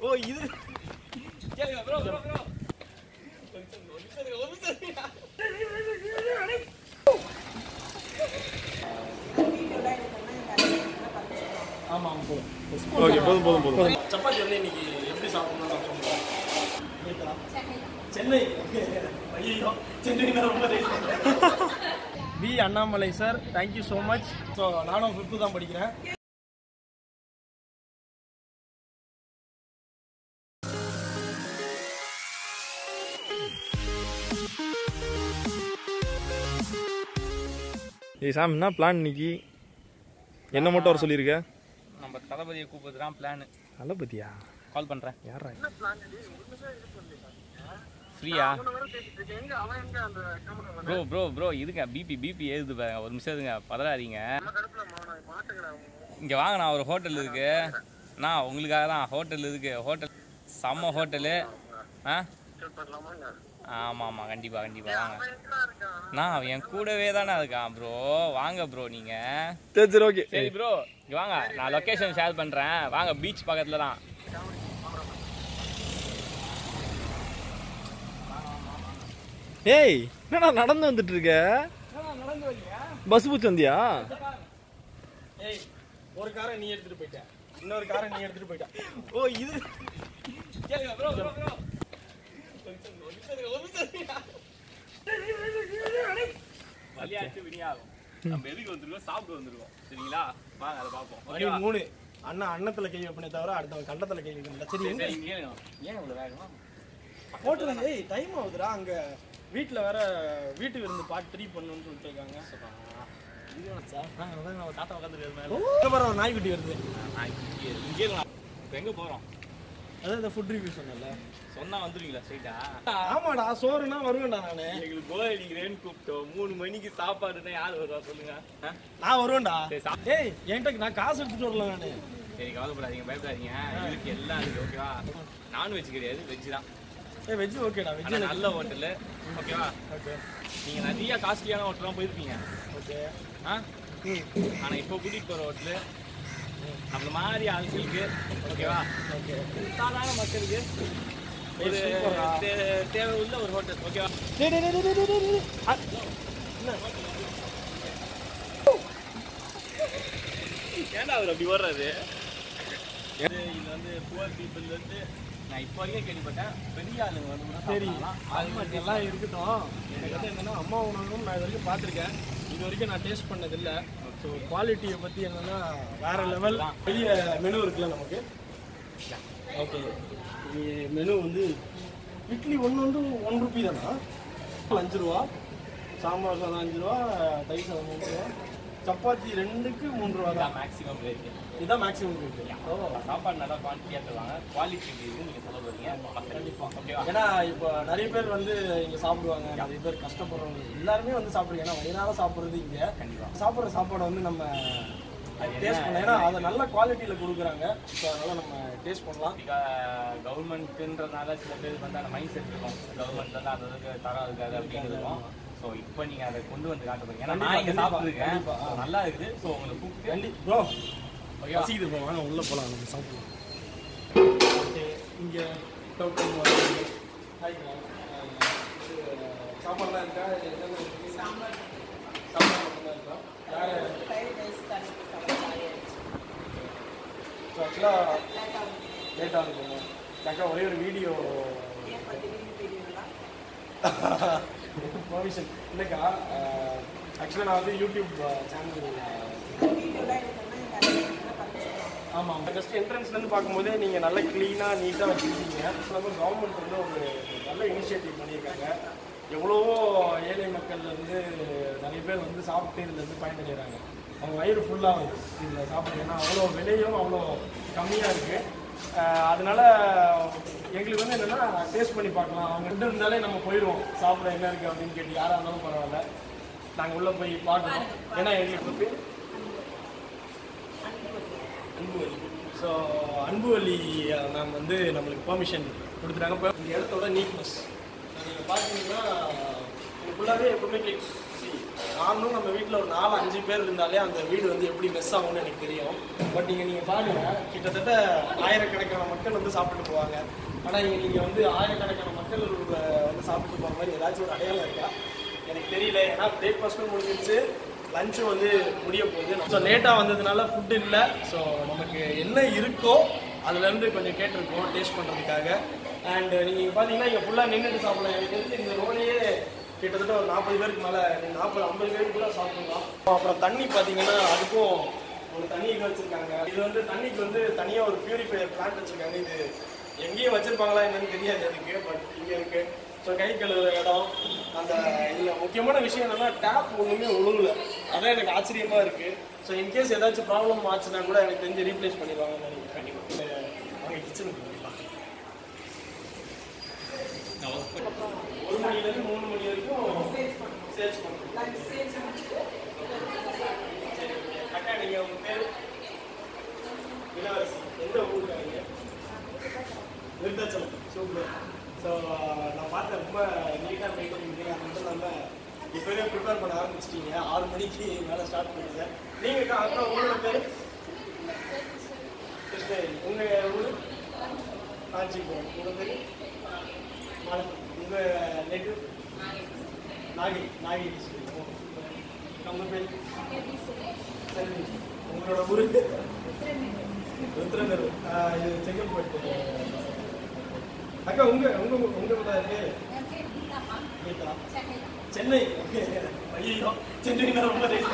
ஓ இது கேளுங்க bro bro bro ஒரு நிமிஷம் இருங்க, ஒரு நிமிஷம் இருங்க. ஆமா ஆமா போதும் ஓகே போதும் போதும் போதும் சப்பாத்தி வந்து இன்னைக்கு எப்படி சாப்பிடணும்னு நான் சொல்றேன் கேட்கலாம் சென்னை ஐயோ சென்னை ரொம்ப V Annamalai sir thank you so much so நானும் ஃபிஃப்த்து தான் படிக்கிறேன் ஏய் சாம் என்ன பிளான் இன்னைக்கு என்ன மட்டும் வர சொல்லியிருக்க நம்ம தளபதியை கூப்பிடுறது தான் பிளான் தளபதியா கால் பண்ணுறேன் யாரா ஃப்ரீயா ப்ரோ ப்ரோ ப்ரோ இதுங்க பிபி பிபி ஏறுது பாருங்க ஒரு நிமிஷம் இதுங்க பதறாதீங்க இங்கே வாங்க நான் ஒரு ஹோட்டல் இருக்கு நான் உங்களுக்காக தான் ஹோட்டல் இருக்கு ஹோட்டல் செம்ம ஹோட்டலு ஆ ஆமாம் ஆமாம் கண்டிப்பாக கண்டிப்பாக வாங்க நான் அவன் என் கூடவே தானே இருக்கான் ப்ரோ வாங்க ப்ரோ நீங்கள் சரி சரி ஓகே சரி ப்ரோ இங்கே வாங்க நான் லொக்கேஷன் ஷேர் பண்ணுறேன் வாங்க பீச் பக்கத்தில் தான் ஏய் என்னடா நடந்து வந்துட்டு இருக்க பஸ் பூச்சி வந்தியா ஏய் ஒரு காரை நீ எடுத்துட்டு போயிட்ட இன்னொரு காரை நீ எடுத்துட்டு போயிட்ட ஓ இது கேளுங்க ப்ரோ ப்ரோ ப்ரோ ஒரு நிமிஷம் இருங்க, ஒரு நிமிஷம் இருங்க. விளையாட்டு வினியாகும் நம்ம எதுக்கு வந்துருக்கோம் சாப்பிட்டு வந்துருக்கோம் சரிங்களா வாங்க அதை பார்ப்போம் மணி மூணு அண்ணா அன்னத்துல கை வைப்பனே தவிர அடுத்தவன் கண்டத்துல கை வைக்கணும் சரி எங்க சரி கேளுங்க ஏன் இவ்வளோ வேகமா ஹோட்டல் ஏய் டைம் ஆகுதுடா அங்க வீட்ல வேற வீட்டுக்கு இருந்து பார்ட் த்ரீ பண்ணணும்னு சொல்லிட்டு இருக்காங்க நம்ம தாத்தா உட்காந்துருக்கிறது மேலே இங்க பாரு ஒரு நாய்க்குட்டி வருது இங்கே இப்போ எங்கே போகிறோம் அதான் இந்த ஃபுட் ரிவ்யூ சொன்னல சொன்னா வந்துருவீங்களா ஸ்ட்ரைட்டா ஆமாடா சோறுனா வருவேன்டா நானு எங்களுக்கு போர் அடிக்கிறேன்னு கூப்பிட்டோம் மூணு மணிக்கு சாப்பாடுனா யார் வருவா சொல்லுங்க ஆ? நான் வருவேன்டா சரி, சாப்~ ஏய் என்கிட்ட நான் காசு எடுத்துட்டு வரல நானு சரி கவலைப்படாதீங்க பயப்படாதீங்க இதுக்கு எல்லாம் இருக்கு ஓகேவா நான்வெஜ் கிடையாது வெஜ் தான் ஏய் வெஜ் ஓகேடா வெஜ் ஆனா நல்ல ஹோட்டலு ஓகேவா ஓகே நீங்க நிறைய காஸ்ட்லியான ஹோட்டலாம் போயிருப்பீங்க ஓகே ஆ ஆனா இப்போ கூட்டிட்டு போற ஹோட்டலு நம்மள மாதிரி ஆட்களுக்கு ஓகேவா ஓகே சாதாரண மக்களுக்கு ஒரு ஏய், சூப்பர்ரா. தே- தேவை உள்ள ஒரு ஹோட்டல் ஓகேவா டேய் டேய் டேய் டேய் டேய் டேய் அ, என்ன ஏன்டா அவர் அப்படி வர்றாரு இது இது வந்து புவர் பீப்புள் வந்து நான் இப்போ வரைக்கும் கேள்விப்பட்டேன் பெரிய ஆளுங்க வந்து கூட சரி சாப்பிடலாம். அது மட்டும் எல்லாம் இருக்கட்டும் எனக்கு வந்து என்னன்னா அம்மா உணவும் நான் இது வரைக்கும் பார்த்துருக்கேன் இது வரைக்கும் நான் டேஸ்ட் பண்ணதில்ல ஸோ குவாலிட்டியை பற்றி என்னன்னா வேற லெவல் பெரிய மெனு இருக்குல்ல நமக்கு ஓகே மெனு வந்து இட்லி ஒன்று வந்து ஒன் ருபி தானா அஞ்சு ரூபா சாம்பார் சாதம் அஞ்சு ரூபா தயிர் சாதம் மூணு ரூபா சப்பாத்தி ரெண்டுக்கு மூணு ரூபா தான் மேக்ஸிமம் ரேட்டு இதுதான் மேக்ஸிமம் இருக்கு ஓ சாப்பாடு நல்லா குவான்டிட்டியாக தருவாங்க குவாலிட்டி இது நீங்கள் சொல்ல போறீங்க கண்டிப்பாக ஓகேவா ஏன்னா இப்போ நிறைய பேர் வந்து இங்க சாப்பிடுவாங்க நிறைய பேர் கஷ்டப்படுறவங்க எல்லாருமே வந்து சாப்பிடுங்க ஏன்னா வயிறார சாப்பிடுறது இங்க கண்டிப்பா. சாப்பிடுற சாப்பாடை வந்து நம்ம டேஸ்ட் பண்ணலாம் ஏன்னா அதை நல்ல குவாலிட்டியில கொடுக்குறாங்க ஸோ அதனால நம்ம டேஸ்ட் பண்ணலாம் கவர்மெண்ட்டுன்றதுனால சில பேர் வந்து அந்த மைண்ட் செட் இருக்கும் கவர்மெண்ட்ல இருந்து அந்த அளவுக்கு தரம் இருக்காது அப்படின்னு இருக்கும் ஸோ இப்போ நீங்கள் அதை கொண்டு வந்து காட்ட போறீங்க ஏன்னா நான் இங்கே கண்டிப்பா, சாப்பிட்டுருக்கேன் கண்டிப்பா. So, நல்லா இருக்குது ஸோ உங்களை கூப்பிட்டு கண்டி ப்ரோ ஓகேவா பசிக்குது ப்ரோ வாங்க உள்ள போகலாம் நம்ம சாப்பிடலாம் ஓகே இங்கே டோக்கன் ஹாய் சாப்பாடுலாம் இருக்கா என்னென்ன இருக்கு? சாம்பார் மட்டும்தான் இருக்கா வேறு ஸோ ஆக்சுவலாக லேட்டாக இருக்கும் அக்கா ஒரே ஒரு வீடியோ பர்மிஷன் இல்லைக்கா ஆக்சுவலாக நான் வந்து யூடியூப் சேனல் ஆமாம் ஜஸ்ட் என்ட்ரன்ஸ்லேருந்து பார்க்கும்போதே நீங்கள் நல்ல க்ளீனாக நீட்டாக வச்சுருக்கீங்க அப்புறம் கவர்மெண்ட் வந்து ஒரு நல்ல இனிஷியேட்டிவ் பண்ணியிருக்காங்க எவ்வளவோ ஏழை மக்கள்ல இருந்து நிறைய பேர் வந்து சாப்பிட்டு இதுலேருந்து பயனடைகிறாங்க அவங்க வயிறு ஃபுல்லாகுது இதில் சாப்பிடுங்க ஏன்னா அவ்வளோ விலையும் அவ்வளோ கம்மியாக இருக்குது அதனால எங்களுக்கு வந்து என்னென்னா டேஸ்ட் பண்ணி பார்க்கலாம் அவங்க ரெண்டு இருந்தாலே நம்ம போயிடுவோம் சாப்பிட என்ன இருக்குது அப்படின்னு கேட்டு யாராக இருந்தாலும் பரவாயில்ல நாங்கள் உள்ளே போய் பார்க்கணும் ஏன்னா எங்களுக்கு வந்து அன்புவலி ஸோ அன்புவலி மேம் வந்து நம்மளுக்கு பெர்மிஷன் கொடுத்துட்டாங்க இப்போ இந்த இடத்தோட நீட்னஸ் நீங்கள் பார்த்தீங்கன்னா ஃபுல்லாகவே எப்பவுமே கிளிக் நானும் நம்ம வீட்டில் ஒரு நாலு அஞ்சு பேர் இருந்தாலே அந்த வீடு வந்து எப்படி மெஸ் ஆகும்னு எனக்கு தெரியும் பட் நீங்கள் நீங்கள் பாருங்க கிட்டத்தட்ட ஆயிரக்கணக்கான மக்கள் வந்து சாப்பிட்டு போவாங்க ஆனால் இங்கே நீங்கள் வந்து ஆயிரக்கணக்கான மக்கள் அஹ், வந்து சாப்பிட்டு போகிற மாதிரி ஏதாச்சும் ஒரு அடையாளம் இருக்கா எனக்கு தெரியல ஏன்னா பிரேக்ஃபாஸ்ட்டும் முடிஞ்சிருச்சு லஞ்சும் வந்து முடிய போகுது ஸோ லேட்டாக வந்ததுனால ஃபுட் இல்லை ஸோ நமக்கு என்ன இருக்கோ அதுலேருந்து கொஞ்சம் கேட்டிருக்கோம் டேஸ்ட் பண்ணுறதுக்காக அண்ட் நீங்கள் பார்த்தீங்கன்னா இங்கே ஃபுல்லாக நின்றுட்டு சாப்பிடலாம் எனக்கு தெரிஞ்சு இந்த ரோலையே கிட்டத்தட்ட ஒரு நாற்பது பேருக்கு மேலே நாற்பது ஐம்பது பேருக்கு கூட சாப்பிடலாம் அப்புறம் தண்ணி பார்த்தீங்கன்னா அதுக்கும் ஒரு தண்ணி இது வச்சுருக்காங்க இது வந்து தண்ணிக்கு வந்து தனியாக ஒரு பியூரிஃபையர் பிளான்ட் வச்சுருக்காங்க இது எங்கேயும் வச்சுருப்பாங்களா என்னன்னு தெரியாது எனக்கு பட் இங்கே இருக்குது ஸோ கை கழுவுற இடம் அந்த இதில் முக்கியமான விஷயம் என்னன்னா டேப் ஒன்றுமே ஒழுங்கல அதான் எனக்கு ஆச்சரியமாக இருக்குது ஸோ இன்கேஸ் ஏதாச்சும் ப்ராப்ளம் ஆச்சுன்னா கூட எனக்கு தெரிஞ்சு ரீப்ளேஸ் பண்ணிடுவாங்கன்னு நினைக்கிறேன் கண்டிப்பாக வாங்க கிச்சனுக்கு போயிடலாம் ஒரு மணிலேருந்து மூணு மணி வரைக்கும் சேல்ஸ் பண்ணுறோம் சரி அக்கா நீங்கள் உங்கள் பேர் இளவரசி எந்த ஊருக்காரங்க விருத்தாச்சலம் சூப்பர் ஸோ நான் பார்த்தேன் ரொம்ப நீட்டாக மெயின்டைன் பண்ணுறீங்க அது மட்டும் இல்லாமல் இப்போவே ப்ரிப்பேர் பண்ண ஆரம்பிச்சிட்டீங்க ஆறு மணிக்கு மேலே ஸ்டார்ட் பண்ணுங்க நீங்கள் அக்கா அக்கா உங்களோட பேர் கிருஷ்ணகிரி உங்கள் ஊர் காஞ்சிபுரம் உங்கள் பேர் மலப்பூர் உங்கள் நெட்டு நாகை நாகை டிஸ்ட்ரிக்ட் உங்கள் பேர் சரி உங்களோட ஊர் ருத்ரநர் இது செங்கல்பட்டு அக்கா உங்க உங்க உங்க கூட இருக்கு கீதா சென்னை ஐயோ சென்னை நான் ரொம்ப nice.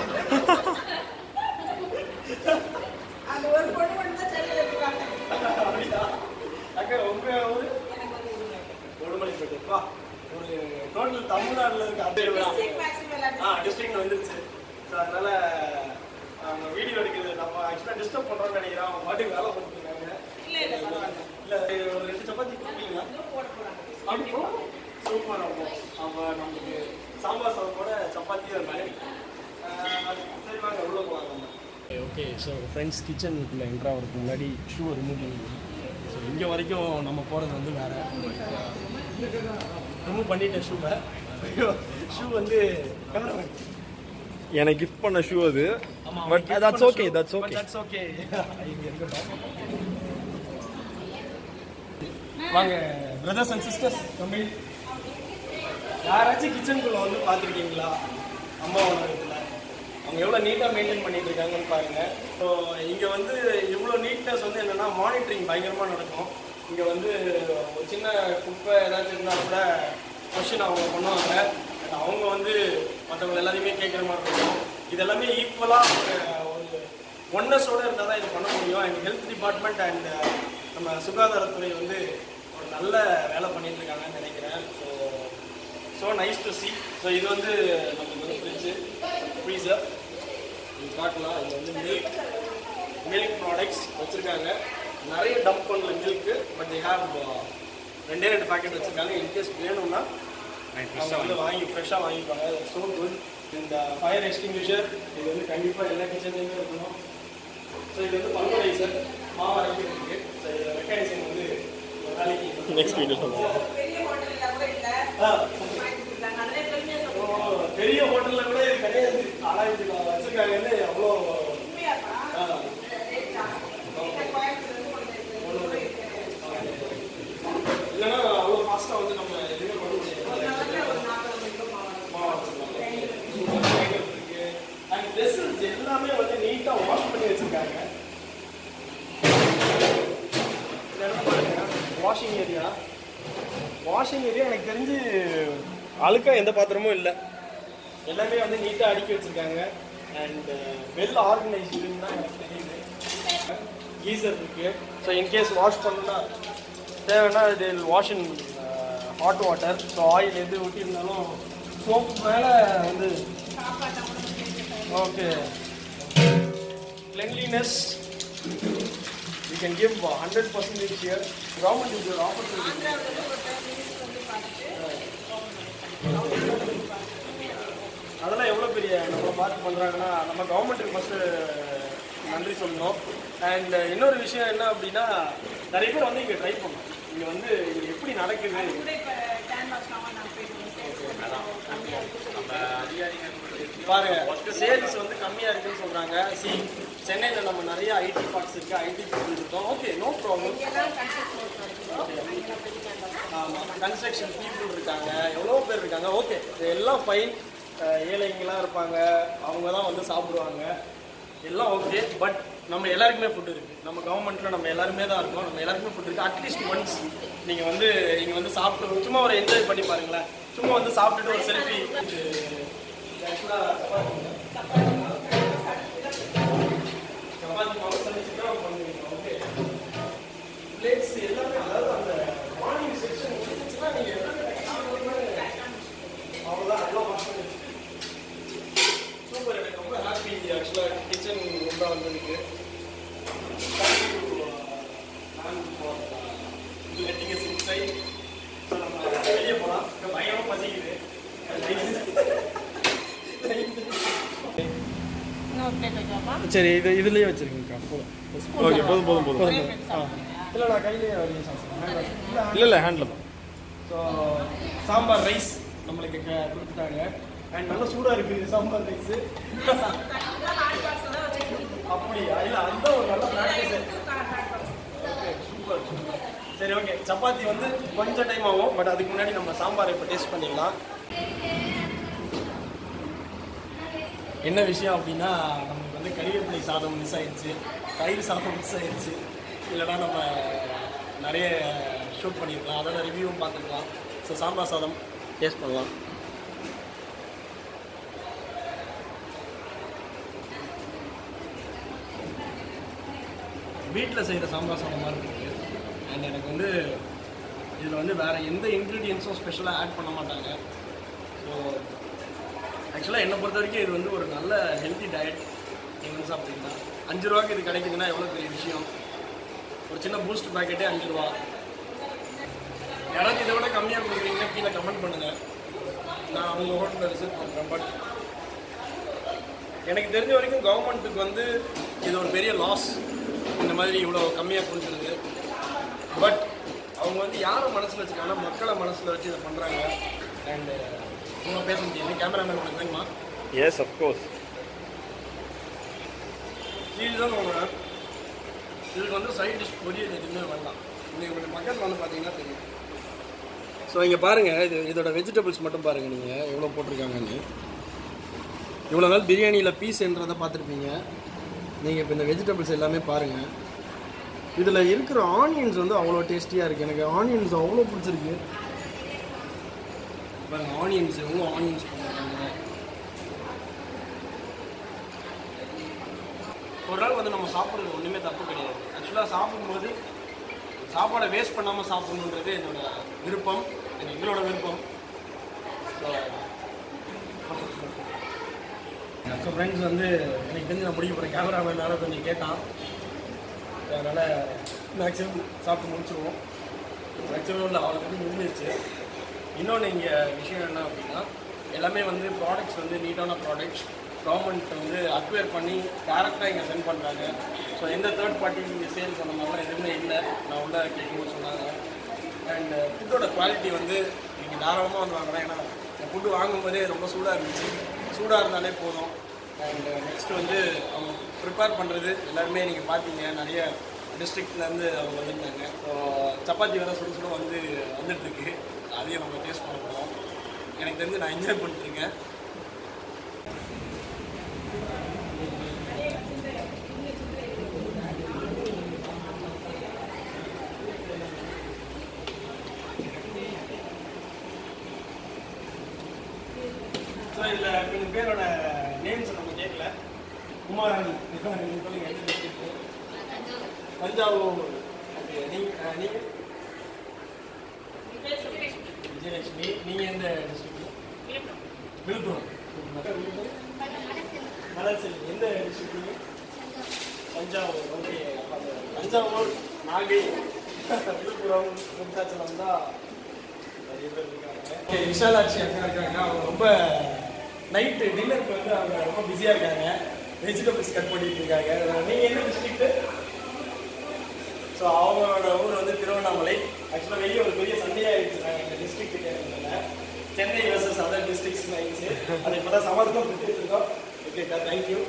அந்த ஒரு பொண்ணு மட்டும் தான் சென்னையில் இருக்காங்க அப்படியா அக்கா உங்க ஊரு உடுமலைப்பேட்டை வா ஒரு டோட்டல் தமிழ்நாடுல இருக்க அதே டிஸ்ட்ரிக்ட் மேக்ஸிமம் எல்லாத்தையும் ஆ டிஸ்ட்ரிக்ட் வந்துருச்சு ஸோ அதனால அவங்க வீடியோ எடுக்கிறது நம்ம ஆக்சுவலாக டிஸ்டர்ப் பண்ணுறோம்னு நினைக்கிறேன் அவங்க பாட்டுக்கு வேலை கொடுத்துருக்காங்க இல்லை இல்லை பரவாயில்ல இல்லை ஒரு ரெண்டு சப்பாத்தி கொடுப்பீங்களா போட போகிறாங்க அப்படி சூப்பர் ஆகும் அவங்க நமக்கு சாம்பார் சாதத்தோட சப்பாத்தி ஒரு பயன் சரி வாங்க உள்ள போகலாம் நம்ம ஓகே ஸோ ஃப்ரெண்ட்ஸ் கிச்சனுக்குள்ளே என்ட்ரு ஆகிறதுக்கு முன்னாடி ஷூவை ரிமூவ் பண்ணி ஸோ இங்கே வரைக்கும் நம்ம போகிறது வந்து வேறு ரிமூவ் பண்ணிட்டேன் ஷூவை ஷூ வந்து கேமராமேன் எனக்கு கிஃப்ட் பண்ண ஷூ அது but that's okay that's okay that's okay இங்க இருக்கட்டும் வாங்க பிரதர்ஸ் அண்ட் சிஸ்டர்ஸ் தமிழ் யாராச்சும் கிச்சனுக்குள்ள வந்து பார்த்துருக்கீங்களா அம்மா உணவகத்தில் அவங்க எவ்வளோ நீட்டாக மெயின்டைன் பண்ணிட்டு இருக்காங்கன்னு பாருங்க ஸோ இங்கே வந்து இவ்வளோ நீட்னஸ் வந்து என்னென்னா மானிட்டரிங் பயங்கரமாக நடக்கும் இங்கே வந்து ஒரு சின்ன குப்பை ஏதாச்சும் இருந்தால் கூட கொஷின் அவங்க பண்ணுவாங்க And அவங்க வந்து மற்றவங்க எல்லாரையுமே கேட்குற மாதிரி இருக்கும் இது எல்லாமே ஈக்குவலாக ஒரு ஒன்னஸோடு இருந்தால் தான் இது பண்ண முடியும் அண்ட் ஹெல்த் டிபார்ட்மெண்ட் அண்ட் நம்ம சுகாதாரத்துறை வந்து ஒரு நல்ல வேலை பண்ணிட்டு இருக்காங்கன்னு நினைக்கிறேன் so so nice to see so இது வந்து நமக்கு வந்து ஃப்ரிட்ஜு ஃப்ரீசர் இது பார்க்கலாம் இது வந்து மில்க் மில்க் ப்ராடக்ட்ஸ் வச்சுருக்காங்க நிறைய டம்ப் பண்ணல மில்க்கு பட் தே ஹேவ் ரெண்டே ரெண்டு பாக்கெட் வச்சுருக்காங்க இன்கேஸ் வேணும்னா அவங்க வந்து வாங்கி ஃப்ரெஷ்ஷாக வாங்கிப்பாங்க ஸோ குட் இந்த ஃபயர் எக்ஸ்டிங்யூஷர் இது வந்து கண்டிப்பாக எல்லா கிச்சன்லேயுமே இருக்கணும் ஸோ இது வந்து பல்வரைசர் மாவு அரைக்கிறதுக்கு ஸோ இதில் மெக்கானிசம் வந்து ஒரு நாளைக்கு நெக்ஸ்ட் வீடியோ சொல்லுவோம் பெரிய ஹோட்டலில் கூட இல்லை ஆ, வாங்கி கொடுத்தாங்க அதிலே பெருமையாக ஓ, சொல்லுவோம் பெரிய ஹோட்டல்ல கூட இது கிடையாது ஆனா இது வச்சிருக்காங்கன்னு அவ்வளோ உண்மையாப்பா ஆ, ரேட் ஜாஸ்தி நீங்கள் கோயம்புத்தூர்லேருந்து கொண்டு வந்து இல்லைன்னா அவ்வளோ ஃபாஸ்ட்டாக வந்து நம்ம எதுவுமே பண்ண ஒரு முடியாது நாளைக்கு ஒரு நாற்பது கிலோ மாவு மாவு வச்சிருக்காங்க. இருக்கு. And vessels எல்லாமே வந்து நீட்டா வாஷ் பண்ணி வச்சிருக்காங்க வாஷிங் ஏரியா வாஷிங் ஏரியா எனக்கு தெரிஞ்சு அழுக்கா எந்த பாத்திரமும் இல்லை எல்லாமே வந்து நீட்டாக அடுக்கி வச்சிருக்காங்க அண்ட் வெல் ஆர்கனைஸ்டுன்னு தான் எனக்கு தெரியுது கீசர் இருக்கு ஸோ இன்கேஸ் வாஷ் பண்ணணும்னா தேவைன்னா இது wash in hot water so oil எது ஊட்டியிருந்தாலும் சோப் மேலே வந்து okay cleanliness we can give 100 percentage here government is your opportunity அதெல்லாம் எவ்வளோ பெரிய நம்ம பார்த்து பண்ணுறாங்கன்னா நம்ம கவர்மெண்ட்டுக்கு ஃபஸ்ட்டு நன்றி சொல்லணும் அண்ட் இன்னொரு விஷயம் என்ன அப்படின்னா நிறைய பேர் வந்து இங்கே ட்ரை பண்ணணும் இங்கே வந்து இது எப்படி நடக்குது கூட இப்போ கேன்வாஸ் நான் போயிட்டு நம்ம அதிகாரிகள் பாருங்க சேல்ஸ் வந்து கம்மியாக இருக்குன்னு சொல்கிறாங்க சி சென்னையில் நம்ம நிறைய ஐடி பார்க்ஸ் இருக்குது ஐடி பீப்புள் இருக்கோம் ஓகே நோ ப்ராப்ளம் ஆமாம் கன்ஸ்ட்ரக்ஷன் பீப்புள் இருக்காங்க எவ்வளோ பேர் இருக்காங்க ஓகே எல்லாம் ஃபைன் ஏழைங்களாம் இருப்பாங்க அவங்க தான் வந்து சாப்பிடுவாங்க எல்லாம் ஓகே பட் நம்ம எல்லாருக்குமே ஃபுட் இருக்கு நம்ம கவர்மெண்ட்ல நம்ம எல்லாருமே தான் இருக்கோம் நம்ம எல்லாருக்குமே ஃபுட் இருக்கு அட்லீஸ்ட் ஒன்ஸ் நீங்க வந்து இங்க வந்து சாப்பிட்டு சும்மா ஒரு என்ஜாய் பண்ணி பாருங்களேன் சும்மா வந்து சாப்பிட்டுட்டு ஒரு செல்ஃபி சப்பாத்தி மாவு சமைச்சுட்டா பண்ணுவீங்க ஓகே பிளேட்ஸ் எல்லாமே அதாவது அந்த மார்னிங் செக்ஷன் முடிஞ்சுச்சுன்னா நீங்க எல்லாமே அவ்வளோதான் நல்லா வாஷ் பண்ணி சூப்பர் எனக்கு ரொம்ப ஹாப்பி ஆக்சுவலாக கிச்சன் ரொம்ப வந்ததுக்கு லெட்டிங் இஸ் இன்சைட் ஸோ நம்ம வெளியே போகலாம் பயங்கரமாக பசிக்குது இன்னொரு பிளேட் வைக்கலாமா சரி இது இதுலேயே வச்சிருக்கீங்கக்கா போதும் ஓகே போதும் போதும் போதும் இல்லை நான் கையிலேயே வரையும் சாப்பிட்றேன் இல்லை இல்லை ஹேண்டில் தான் ஸோ சாம்பார் ரைஸ் நம்மளுக்கு க- கொடுத்துட்டாங்க அண்ட் நல்லா சூடாக இருக்குது சாம்பார் ரைஸு அப்படியா இல்லை அதுதான் ஒரு நல்ல ப்ராக்டிஸ் ஓகே சூப்பர் சரி ஓகே சப்பாத்தி வந்து கொஞ்சம் டைம் ஆகும் பட் அதுக்கு முன்னாடி நம்ம சாம்பாரை இப்போ டேஸ்ட் பண்ணிடலாம் என்ன விஷயம் அப்படின்னா நமக்கு வந்து கறிவேப்பிலை சாதம் மிஸ் ஆயிடுச்சு தயிர் சாதம் மிஸ் ஆயிடுச்சு இல்லைனா நம்ம நிறைய ஷூட் பண்ணியிருக்கலாம் அதோட ரிவ்யூவும் பார்த்துக்கலாம் ஸோ சாம்பார் சாதம் டேஸ்ட் பண்ணலாம் வீட்டில் செய்கிற சாம்பார் சாதம் மாதிரி இருக்குது அண்ட் எனக்கு வந்து இதில் வந்து வேறு எந்த இன்க்ரீடியன்ஸும் ஸ்பெஷலாக ஆட் பண்ண மாட்டாங்க ஸோ ஆக்சுவலாக என்னை பொறுத்த வரைக்கும் இது வந்து ஒரு நல்ல ஹெல்த்தி டயட் நீங்கள் வந்து சாப்பிட்டீங்கன்னா அஞ்சு ரூபாய்க்கு இது கிடைக்குதுன்னா எவ்வளோ பெரிய விஷயம் ஒரு சின்ன பூஸ்ட் பேக்கெட்டே அஞ்சு ரூபா யாராவது இதை விட கம்மியாக கொடுக்குறீங்கன்னா கீழே கமெண்ட் பண்ணுங்கள் நான் அவங்க ஹோட்டலில் விசிட் பண்ணுறேன் பட் எனக்கு தெரிஞ்ச வரைக்கும் கவர்மெண்ட்டுக்கு வந்து இது ஒரு பெரிய லாஸ் இந்த மாதிரி இவ்வளோ கம்மியாக கொடுக்குறது பட் அவங்க வந்து யாரை மனசில் வச்சுருக்காங்கன்னா மக்களை மனசில் வச்சு இதை பண்ணுறாங்க அண்டு உங்களை பேச முடியாது கேமராமேன் உனக்கு வேணுமா எஸ் அஃப்கோர்ஸ் சீரியஸாக சொல்கிறேன் இதுக்கு வந்து சைட் டிஷ் பொரியல் எதுவுமே வேண்டாம் நீங்கள் கொஞ்சம் பக்கத்தில் வந்து பார்த்தீங்கன்னா தெரியும் ஸோ இங்கே பாருங்கள் இது இதோட வெஜிடபிள்ஸ் மட்டும் பாருங்கள் நீங்கள் எவ்வளோ போட்டிருக்காங்கன்னு இவ்வளோ நாள் பிரியாணியில் பீஸ்ன்றதை பார்த்துருப்பீங்க நீங்கள் இப்போ இந்த வெஜிடபிள்ஸ் எல்லாமே பாருங்கள் இதில் இருக்கிற ஆனியன்ஸ் வந்து அவ்வளோ டேஸ்டியாக இருக்குது எனக்கு ஆனியன்ஸ் அவ்வளோ பிடிச்சிருக்கு பாருங்க ஆனியன்ஸ் எவ்வளோ ஆனியன்ஸ் போட்டிருக்காங்க ஒரு நாள் வந்து நம்ம சாப்பிட்றது ஒன்றுமே தப்பு கிடையாது ஆக்சுவலாக சாப்பிடும்போது சாப்பாடை வேஸ்ட் பண்ணாமல் சாப்பிடணுன்றது என்னோட விருப்பம் இது எங்களோட விருப்பம் ஸோ ஃப்ரெண்ட்ஸ் வந்து எனக்கு தெரிஞ்சு நான் முடிக்க போகிறேன் கேமராமேன் வேறு கொஞ்சம் கேட்டான் அதனால் மேக்ஸிமம் சாப்பிட்டு முடிச்சிருவோம் மேக்ஸிமம் இல்லை அவளுக்கு வந்து முடிஞ்சிருச்சு இன்னொன்று இங்கே விஷயம் என்ன அப்படின்னா எல்லாமே வந்து ப்ராடக்ட்ஸ் வந்து நீட்டான ப்ராடக்ட்ஸ் கவர்மெண்ட் வந்து அக்வயர் பண்ணி டேரெக்டாக இங்கே சென்ட் பண்ணுறாங்க ஸோ எந்த தேர்ட் பார்ட்டி சேல்ஸ் அந்த மாதிரிலாம் எதுவுமே இல்லை நான் உள்ள கேட்கும்போது சொன்னாங்க அண்ட் ஃபுட்டோட குவாலிட்டி வந்து நீங்கள் தாராளமாக வந்து வாங்கலாம் ஏன்னா ஃபுட்டு வாங்கும்போதே ரொம்ப சூடாக இருந்துச்சு சூடாக இருந்தாலே போதும் அண்ட் நெக்ஸ்ட் வந்து அவங்க ப்ரிப்பேர் பண்ணுறது எல்லாருமே நீங்கள் பார்த்தீங்க நிறைய டிஸ்ட்ரிக்ட்லேருந்து அவங்க வந்திருந்தாங்க ஸோ சப்பாத்தி வேறு சுட சுட வந்து வந்துட்டுருக்கு அதையும் நம்ம டேஸ்ட் பண்ண போகிறோம் எனக்கு தெரிஞ்சு நான் என்ஜாய் பண்ணிட்டுருக்கேன் ஸோ இதில் கொஞ்சம் பேரோட நேம்ஸ் நம்ம கேட்கல குமாரன் நீங்கள் சொல்லுங்க எந்த district? தஞ்சாவூர் ஓகே நீங்கள் நீங்கள் விஜயலட்சுமி நீங்கள் எந்த டிஸ்ட்ரிக்ட் விழுப்புரம் மலர்செல்வி எந்த டிஸ்ட்ரிக்ட் நீங்கள் தஞ்சாவூர் ஓகே தஞ்சாவூர் நாகை விழுப்புரம் விருத்தாச்சலம் தான் நிறைய பேர் இருக்காங்க ஓகே விஷாலாட்சி அக்கா இருக்காங்க அவங்க ரொம்ப நைட்டு டின்னருக்கு வந்து அவங்க ரொம்ப பிஸியாக இருக்காங்க வெஜிடபிள்ஸ் கட் பண்ணிட்டு இருக்காங்க நீங்கள் எந்த டிஸ்ட்ரிக்ட்டு ஸோ அவங்களோட ஊர் வந்து திருவண்ணாமலை ஆக்சுவலாக வெளியே ஒரு பெரிய சண்டையாக ஆயிடுச்சு நாங்கள் இந்த டிஸ்ட்ரிக்ட் கேட்டதுனால சென்னை வர்சஸ் அதர் டிஸ்ட்ரிக்ஸ் ஆயிடுச்சு அதை இப்போ தான் சமர்த்தம் இருக்கோம் ஓகேக்கா தேங்க்யூ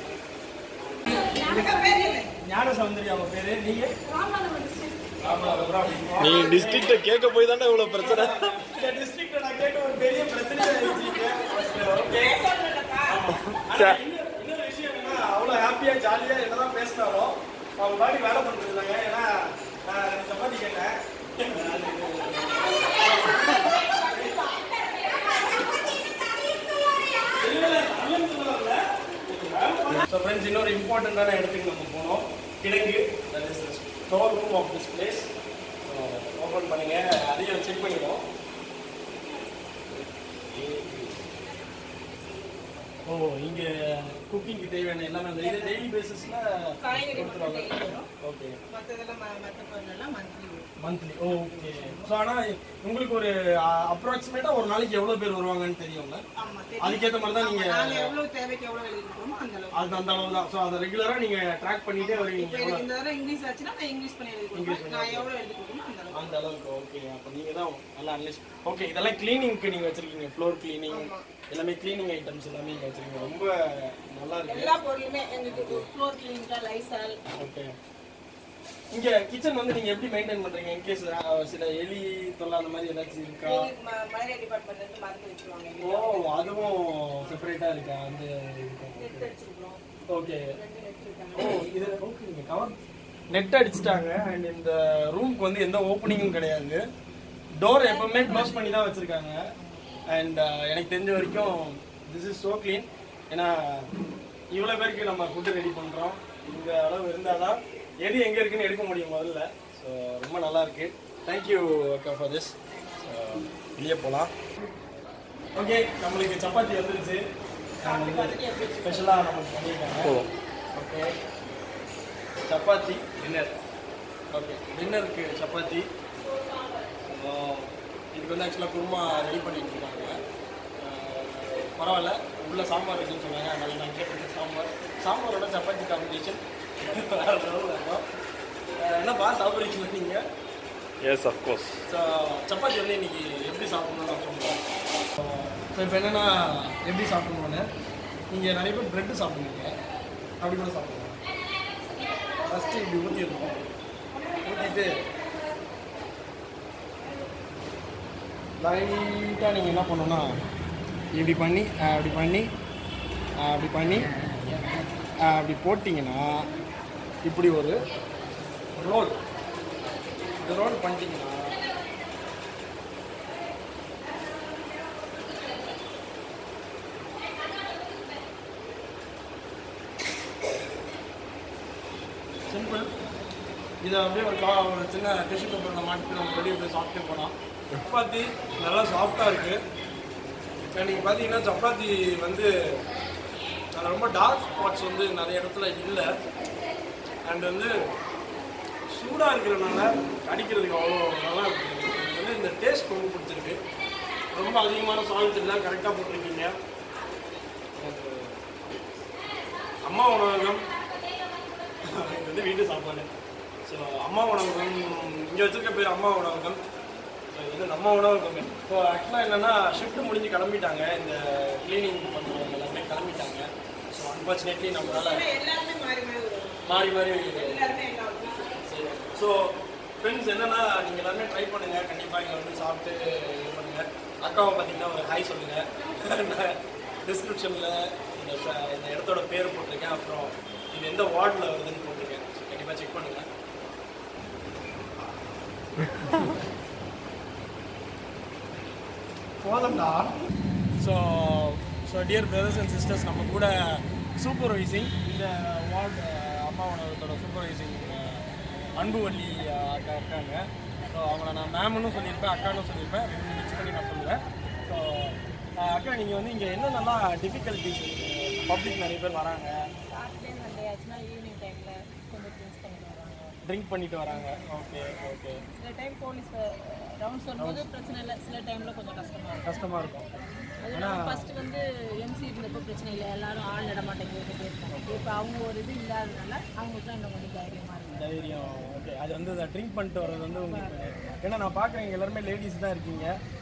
ஞான சௌந்தரி அவங்க பேரு நீங்க ராமநாதபுரம் நீ டிஸ்ட்ரிக்ட கேட்க போய் தானே இவ்வளவு பிரச்சனை இந்த டிஸ்ட்ரிக்ட்ல நான் கேட்ட ஒரு பெரிய பிரச்சனை ஆயிடுச்சு ஓகே ச- இன்னொரு இன்னொரு விஷயம் என்னன்னா அவ்வளோ ஹாப்பியா ஜாலியா என்னதான் பேசினாலும் அவங்க பாடி வேலை பண்ணிட்டு இருந்தாங்க ஏன்னா நான் ரெண்டு சப்பாத்தி கேட்டேன் ஸோ ஃப்ரெண்ட்ஸ் இன்னொரு இம்பார்ட்டண்ட்டான இடத்துக்கு நம்ம போனோம் கிழக்கு that is store room of this place open பண்ணுங்க அதையும் செக் பண்ணிடுவோம் ஓ இங்க குக்கிங்க்கு தேவையான எல்லாமே அந்த இது டெய்லி பேசிஸ்ல காய்கறி மட்டும் கொடுத்துருவாங்க daily வரும். ஓகே மற்றதெல்லாம் மற்ற பொருளெல்லாம் மந்த்லி வரும் மந்த்லி ஓகே ஸோ ஆனால் உங்களுக்கு ஒரு அப்ராக்சிமேட்டாக ஒரு நாளைக்கு எவ்வளோ பேர் வருவாங்கன்னு தெரியும்ல ஆமா தெரியும். அதுக்கேற்ற மாதிரி தான் ஆமா, நீங்கள் நாங்க எவ்வளவு தேவைக்கு எவ்வளவு எழுதிருக்கோமோ அந்த அளவு அது அந்த அளவு தான் ஸோ அதை ரெகுலராக நீங்கள் ட்ராக் பண்ணிட்டே இப்போ வருவீங்க எனக்கு இந்த தடவை இங்கிலீஷ் ஆச்சுன்னா நான் இங்கிலீஷ் பண்ணி எழுதி கொடுப்பேன் நான் எவ்வளவு எழுதி கொடுக்கணும் அந்த அளவு அந்த அளவுக்கு ஓகே அப்போ நீங்கள் தான் நல்லா அனலைஸ் ஓகே இதெல்லாம் க்ளீனிங்க்கு நீங்கள் வச்சிருக்கீங்க ஃப்ளோர் க்ளீனிங் எல்லாமே க்ளீனிங் ஐட்டம்ஸ் எல்லாமே நீங்கள் வச்சிருக்கீங்க ரொம்ப நல்லா இருக்கு எல்லா பொருளுமே எங்களுக்கு ஃப்ளோர் கிளீனிங்ல லைசால் ஓகே இங்க கிச்சன் வந்து நீங்க எப்படி மெயின்டைன் பண்றீங்க இன்கேஸ் சில எலி தொல்லை அந்த மாதிரி ஏதாச்சும் இருக்கா மலேரியா டிபார்ட்மெண்ட்ல இருந்து மருந்து வச்சிருவாங்க ஓ அதுவும் செப்பரேட்டா இருக்கா அந்த நெட் அடிச்சிருக்கோம் ஓகே ரெண்டு நெட் இருக்காங்க ஓ இது ஓகே நீங்க கவர் நெட் அடிச்சிட்டாங்க அண்ட் இந்த ரூம்க்கு வந்து எந்த ஓப்பனிங்கும் கிடையாது டோர் எப்பவுமே க்ளோஸ் பண்ணி தான் வச்சிருக்காங்க அண்ட் எனக்கு தெரிஞ்ச வரைக்கும் திஸ் இஸ் ஸோ க்ளீன் ஏன்னா இவ்வளோ பேருக்கு நம்ம ஃபுட்டு ரெடி பண்ணுறோம் இந்த அளவு இருந்தால் தான் எது எங்கே இருக்குன்னு எடுக்க முடியும் முதல்ல ஸோ ரொம்ப நல்லா இருக்கு தேங்க்யூ அக்கா ஃபார் திஸ் வெளியே போகலாம் ஓகே நம்மளுக்கு சப்பாத்தி வந்துருச்சு ஸ்பெஷலாக நமக்கு பண்ணியிருக்காங்க ஓகே சப்பாத்தி டின்னர் ஓகே டின்னருக்கு சப்பாத்தி So, இதுக்கு வந்து ஆக்சுவலாக குருமா ரெடி பண்ணிட்டு இருக்காங்க அஹ், பரவாயில்ல உள்ள சாம்பார் இருக்குன்னு சொன்னாங்க அதனால நான் கேட்டது சாம்பார் சாம்பாரோட சப்பாத்தி காம்பினேஷன் வேற லெவலில் இருக்கும் அஹ், என்னப்பா சாப்பிட்றீங்களா நீங்கள் எஸ் அஃப்கோர்ஸ் ஸோ சப்பாத்தி வந்து இன்னைக்கு எப்படி சாப்பிடணும்னு நான் சொல்கிறேன் ஸோ இப்போ என்னென்னா எப்படி சாப்பிடணும்னு நீங்கள் நிறைய பேர் ப்ரெட்டு சாப்பிடுவீங்க அப்படி கூட சாப்பிடுவோம் ஃபஸ்ட்டு இப்படி ஊற்றிடணும் ஊற்றிட்டு லைட்டாக நீங்கள் என்ன பண்ணணும்னா இப்படி பண்ணி அஹ், அப்படி பண்ணி அஹ், அப்படி பண்ணி அஹ், அப்படி போட்டிங்கன்னா இப்படி ஒரு ரோல் இந்த ரோல் பண்ணிட்டீங்கன்னா சிம்பிள் இதை அப்படியே ஒரு கா ஒரு சின்ன டிஷ்யூ பேப்பரில் மாட்டி நம்ம வெளியே போய் சாப்பிட்டு போனால் சப்பாத்தி நல்லா சாஃப்டாக இருக்குது நீங்கள் பார்த்தீங்கன்னா சப்பாத்தி வந்து அதில் ரொம்ப டார்க் ஸ்பாட்ஸ் வந்து நிறைய இடத்துல இல்லை அண்ட் வந்து சூடாக இருக்கிறனால அடிக்கிறதுக்கு அவ்வளோ நல்லா இருக்கு எனக்கு வந்து இந்த டேஸ்ட் ரொம்ப பிடிச்சிருக்கு ரொம்ப அதிகமான சால்ட் இல்லை கரெக்டாக போட்டிருக்கீங்க எனக்கு அம்மா உணவகம் இது வந்து வீட்டு சாப்பாடு ஸோ அம்மா உணவகம் இங்கே வச்சிருக்க பேர் அம்மா உணவகம் ஸோ இது வந்து நம்ம உணவகம் இப்போ ஆக்சுவலாக என்னென்னா ஷிஃப்ட் முடிஞ்சு கிளம்பிட்டாங்க இந்த க்ளீனிங் பண்ணுறவங்க எல்லாமே கிளம்பிட்டாங்க ஸோ அன்ஃபார்ச்சுனேட்லி நம்மளால எல்லாருமே மாறி மாறி வருவாங்க மாறி மாறி எல்லாருமே எல்லா ஒர்க்கும் ஸோ ஃப்ரெண்ட்ஸ் என்னன்னா நீங்கள் எல்லாமே ட்ரை பண்ணுங்க கண்டிப்பாக இங்கே வந்து சாப்பிட்டு இது பண்ணுங்க அக்காவை பார்த்தீங்கன்னா ஒரு ஹாய் சொல்லுங்க டிஸ்கிரிப்ஷனில் இந்த ச- இந்த இடத்தோட பேர் போட்டிருக்கேன் அப்புறம் இது எந்த வார்டில் வருதுன்னு போட்டிருக்கேன் கண்டிப்பாக செக் பண்ணுங்க போதம்டா so so dear brothers and sisters நம்ம கூட சூப்பர்வைசிங் இந்த வார்டு அம்மா உணவகத்தோட சூப்பர்வைசிங் அன்புவள்ளி அஹ், அக்கா இருக்காங்க ஸோ அவங்கள நான் மேம்னு சொல்லியிருப்பேன் அக்கான்னு சொல்லியிருப்பேன் ரெண்டு மிக்ஸ் பண்ணி நான் சொல்லுவேன் ஸோ அக்கா நீங்கள் வந்து இங்கே என்னென்னலாம் டிஃபிகல்ட்டிஸ் பப்ளிக் நிறைய பேர் வராங்க சாட்டர்டே சண்டே ஆச்சுன்னா ஈவினிங் டைமில் கொஞ்சம் ட்ரிங்க்ஸ் பண்ணிட்டு வராங்க ட்ரிங்க் பண்ணிட்டு வராங்க ஓகே ஓகே சில டைம் போலீஸ் ரவுண்ட்ஸ் வரும்போது பிரச்சனை இல்லை சில டைமில் கொஞ்சம் கஷ்டமாக இருக்கும் கஷ்டமாக இருக்கும் அது இல்லாமல் ஃபர்ஸ்ட் வந்து எம்சி இருந்தப்போ பிரச்சனை இல்லை எல்லாரும் ஆள் நடமாட்டம் கேட்டுட்டே இருப்பாங்க இப்போ அவங்க ஒரு இது இல்லாததுனால அவங்களுக்கு இன்னும் கொஞ்சம் தைரியமாக இருக்கும் தைரியம் ஓகே அது வந்து ட்ரிங்க் பண்ணிட்டு வர்றது வந்து உங்களுக்கு ஏன்னா நான் பார்க்குறேன் இங்க எல்லாருமே லேடிஸ் தான் இருக்கீங்க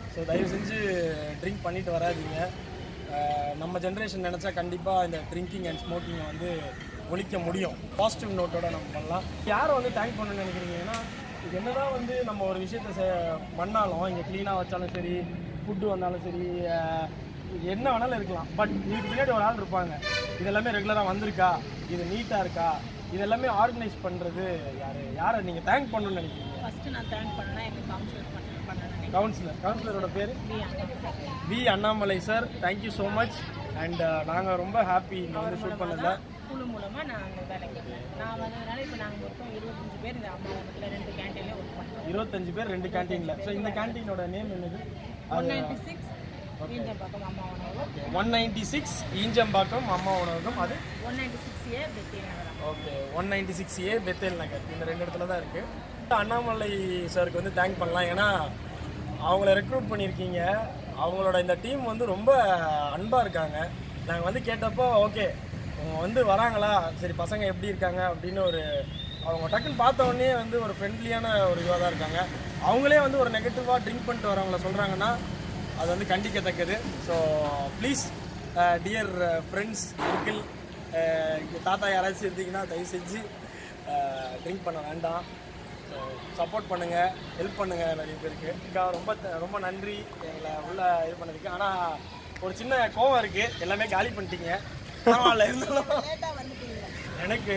ஸோ தயவு செஞ்சு ட்ரிங்க் பண்ணிட்டு வராதீங்க அஹ் நம்ம ஜென்ரேஷன் நினச்சா கண்டிப்பாக இந்த ட்ரிங்கிங் அண்ட் ஸ்மோக்கிங்கை வந்து ஒழிக்க முடியும் பாசிட்டிவ் நோட்டோட நம்ம பண்ணலாம் யாரை வந்து தேங்க் பண்ணணும்னு நினைக்கிறீங்க ஏன்னா இது என்னதான் வந்து நம்ம ஒரு விஷயத்தை செ- பண்ணாலும் இங்கே க்ளீனாக வச்சாலும் சரி ஃபுட்டு வந்தாலும் சரி அஹ் என்ன வேணாலும் இருக்கலாம் பட் இதுக்கு பின்னாடி ஒரு ஆள் இருப்பாங்க இது எல்லாமே ரெகுலராக வந்திருக்கா இது நீட்டாக இருக்கா இது எல்லாமே ஆர்கனைஸ் பண்ணுறது யார் யாரை நீங்கள் தேங்க் பண்ணணும்னு நினைக்கிறீங்க ஃபஸ்ட்டு நான் தேங்க் பண்ணேன் எனக்கு கவுன்சிலர் பண்ண பண்ணேன் கவுன்சிலர் கவுன்சிலரோட பேர் V Annamalai sir thank you so much and நாங்கள் ரொம்ப ஹாப்பி இங்கே வந்து ஷூட் பண்ணதில் குழு மூலமாக நான் அங்கே வேலைக்கு போனேன். நான் வந்ததுனால இப்போ நாங்கள் மொத்தம் இருபத்தஞ்சு பேர் இந்த அம்மா வனத்தில் ரெண்டு கேண்டீன்லேயே ஒர்க் பண்ணுறோம் இருபத்தஞ்சு பேர் ரெண்டு கேண்டீனில் ஸோ இந்த கேண்டீனோட நேம் என்னது ஒன் நைன்டி சிக்ஸ் பக்கம் அம்மா உணவகம் one ninety six Injambakkam Amma Unavagam அது ஒன் நைன்டி சிக்ஸ் ஏ பெத்தே நகரம் okay one ninety six A Bethel Nagar இந்த ரெண்டு இடத்துல தான் இருக்குது அண்ணாமலை சாருக்கு வந்து தேங்க் பண்ணலாம் ஏன்னா அவங்கள ரெக்ரூட் பண்ணியிருக்கீங்க அவங்களோட இந்த டீம் வந்து ரொம்ப அன்பாக இருக்காங்க நாங்கள் வந்து கேட்டப்போ ஓகே அவங்க வந்து வராங்களா சரி பசங்க எப்படி இருக்காங்க அப்படின்னு ஒரு அவங்க டக்குன்னு பார்த்த உடனே வந்து ஒரு ஃப்ரெண்ட்லியான ஒரு இதுவாக தான் இருக்காங்க அவங்களே வந்து ஒரு நெகட்டிவாக ட்ரிங்க் பண்ணிட்டு வரவங்கள சொல்கிறாங்கன்னா அது வந்து கண்டிக்கத்தக்கது so please dear friends uncle தாத்தா யாராச்சும் இருந்தீங்கன்னா தயவு செஞ்சு ட்ரிங்க் பண்ண வேண்டாம் ஸோ சப்போர்ட் பண்ணுங்கள் ஹெல்ப் பண்ணுங்கள் நிறைய பேருக்கு அக்கா ரொம்ப த- ரொம்ப நன்றி எங்களை உள்ள இது பண்ணதுக்கு ஆனால் ஒரு சின்ன கோவம் இருக்குது எல்லாமே காலி பண்ணிட்டீங்க பரவாயில்ல இருந்தாலும் எனக்கு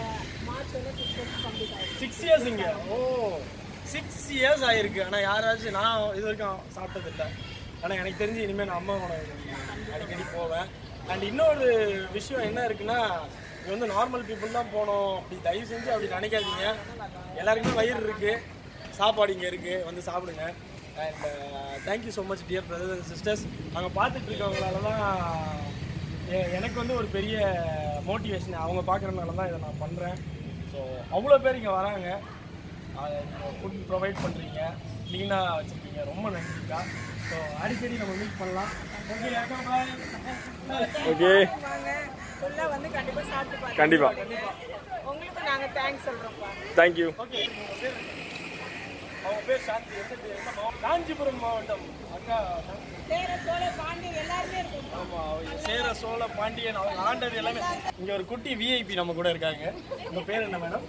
சிக்ஸ் இயர்ஸ் இங்க ஓ சிக்ஸ் இயர்ஸ் ஆயிருக்கு ஆனால் யாராச்சும் நான் இது வரைக்கும் சாப்பிட்டது இல்லை ஆனால் எனக்கு தெரிஞ்சு இனிமேல் நான் அம்மா உணவு அடிக்கடி போவேன் அண்ட் இன்னொரு விஷயம் என்ன இருக்குன்னா இது வந்து நார்மல் பீப்புள் தான் போகணும் அப்படி தயவு செஞ்சு அப்படி நினைக்காதீங்க எல்லாருக்குமே வயிறு இருக்கு சாப்பாடு இங்கே இருக்கு வந்து சாப்பிடுங்க and thank you so much dear brothers and sisters அங்கே பார்த்துட்டு இருக்கவங்களால தான் எ- எனக்கு வந்து ஒரு பெரிய மோட்டிவேஷன் அவங்க பார்க்குறதுனால தான் இதை நான் பண்ணுறேன் ஸோ அவ்வளோ பேர் இங்கே வராங்க ஃபுட் ப்ரொவைட் பண்ணுறீங்க க்ளீனாக வச்சுருக்கீங்க ரொம்ப நன்றிக்கா ஸோ அடிக்கடி நம்ம மீட் பண்ணலாம் ஓகே அக்கா பாய் ஓகே வாங்க ஃபுல்லாக வந்து கண்டிப்பாக சாப்பிட்டு பாருங்க கண்டிப்பா உங்களுக்கு நாங்கள் தேங்க்ஸ் சொல்கிறோம்ப்பா தேங்க்யூ ஓகே உங்க பேர் அவங்க பேர் சாந்தி எந்த பேர் என்ன மாவட்டம் காஞ்சிபுரம் மாவட்டம் அக்கா சேர சோழ பாண்டி எல்லாருமே இருக்கும் ஆமா அவங்க சேர சோழ பாண்டியன் அவங்க ஆண்டது எல்லாமே இங்க ஒரு குட்டி விஐபி நம்ம கூட இருக்காங்க உங்க பேர் என்ன மேடம்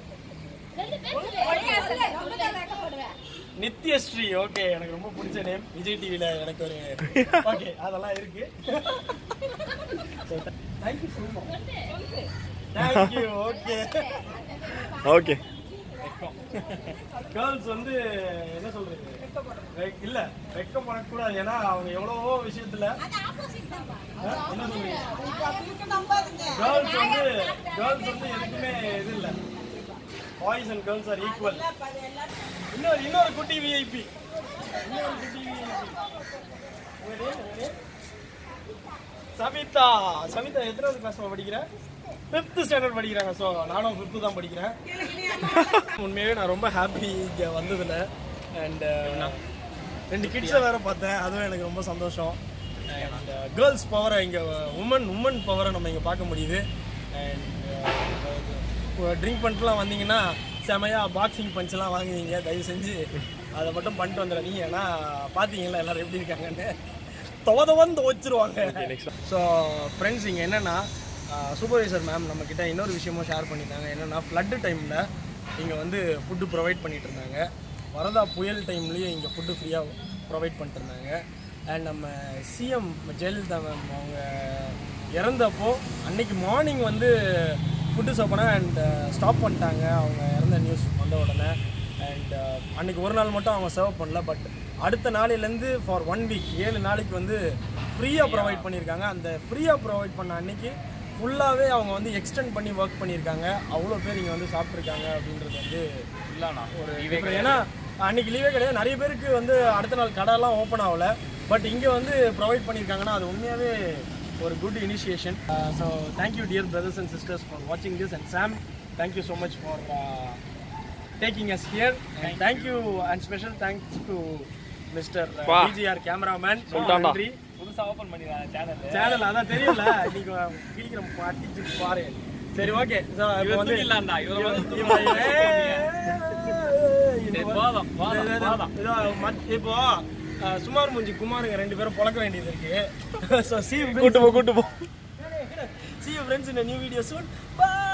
நித்யஸ்ரீ ஓகே எனக்கு ரொம்ப பிடிச்ச நேம் விஜய் டிவில எனக்கு ஒரு ஓகே அதெல்லாம் இருக்கு thank you so much thank you okay okay girls வந்து என்ன சொல்றது வெ- இல்ல வெக்கப்படக்கூடாது ஏன்னா அவங்க எவ்வளவோ விஷயத்துல ஆ, என்ன சொல்றீங்க கேர்ள்ஸ் வந்து கேர்ள்ஸ் வந்து எதுக்குமே இது இல்ல boys and girls are equal இன்னொரு இன்னொரு குட்டி விஐபி இன்னொரு குட்டி விஐபி சமிதா சமிதா எத்தனாவது கிளாஸ் படிக்கிற ஃபிஃப்த் ஸ்டாண்டர்ட் படிக்கிறாங்க ஸோ நானும் ஃபிஃப்த்து தான் படிக்கிறேன் உண்மையாகவே நான் ரொம்ப ஹாப்பி இங்கே வந்ததில் அண்ட் ரெண்டு கிட்ஸை வேற பார்த்தேன் அதுவும் எனக்கு ரொம்ப சந்தோஷம் அண்ட் கேர்ள்ஸ் பவரை இங்கே உமன் உமன் பவரை நம்ம இங்கே பார்க்க முடியுது அண்ட் ட்ரிங்க் பண்ணிட்டுலாம் வந்தீங்கன்னா செமையாக பாக்ஸிங் பஞ்செல்லாம் வாங்குவீங்க தயவு செஞ்சு அதை மட்டும் பண்ணிட்டு வந்துடாதீங்க ஏன்னா பார்த்தீங்களா எல்லாரும் எப்படி இருக்காங்கன்னு துவதவன் துவச்சிருவாங்க ஸோ ஃப்ரெண்ட்ஸ் இங்கே என்னென்னா சூப்பர்வைசர் மேம் நம்மக்கிட்ட இன்னொரு விஷயமும் ஷேர் பண்ணியிருந்தாங்க என்னென்னா ஃப்ளட்டு டைமில் இங்கே வந்து ஃபுட்டு ப்ரொவைட் பண்ணிட்டு இருந்தாங்க வரதா புயல் டைம்லேயும் இங்கே ஃபுட்டு ஃப்ரீயாக ப்ரொவைட் பண்ணிட்டு இருந்தாங்க அண்ட் நம்ம சிஎம் ஜெயலலிதா மேம் அவங்க இறந்தப்போ அன்னைக்கு மார்னிங் வந்து ஃபுட்டு சாப்பிட அண்ட் ஸ்டாப் பண்ணிட்டாங்க அவங்க இறந்த நியூஸ் வந்த உடனே அண்ட் அன்னைக்கு ஒரு நாள் மட்டும் அவங்க சர்வ் பண்ணல பட் அடுத்த நாளையிலேருந்து ஃபார் ஒன் வீக் ஏழு நாளைக்கு வந்து ஃப்ரீயாக ப்ரொவைட் பண்ணியிருக்காங்க அந்த ஃப்ரீயாக ப்ரொவைட் பண்ண அன்னைக்கு ஃபுல்லாகவே அவங்க வந்து எக்ஸ்டெண்ட் பண்ணி ஒர்க் பண்ணியிருக்காங்க அவ்வளோ பேர் இங்கே வந்து சாப்பிட்ருக்காங்க அப்படின்றது வந்து இல்லைண்ணா ஒரு different. ஏன்னா அன்னைக்கு லீவே கிடையாது நிறைய பேருக்கு வந்து அடுத்த நாள் கடைலாம் ஓப்பன் ஆகல பட் இங்கே வந்து ப்ரொவைட் பண்ணியிருக்காங்கன்னா அது உண்மையாகவே ஒரு good initiation so thank you dear brothers and sisters for வாட்சிங் this and Sam thank you so much for taking us here and thank you and special thanks to mister பா. டிஜிஆர் கேமராமேன் சொல்லிட்டான்டா. நன்றி புதுசாக ஓப்பன் பண்ணிடுறாங்க சேனல் சேனல் அதான் தெரியல இன்னைக்கு கிளிக்கிறோம் அடிச்சு பாரு சரி ஓகே ஸோ இப்போ இவர் வந்து தூக்கிடலாம்டா, இவரை வந்து இவன் ஏய், சரி, போதும், போதும், இது- இது- போதும். இதோ மத்- இப்போ அஹ், சுமார் மூஞ்சி குமாருங்க ரெண்டு பேரும் பொழக்க வேண்டியது இருக்கு ஸோ சி கூட்டு போ கூட்டு போ see you friends in a new video soon bye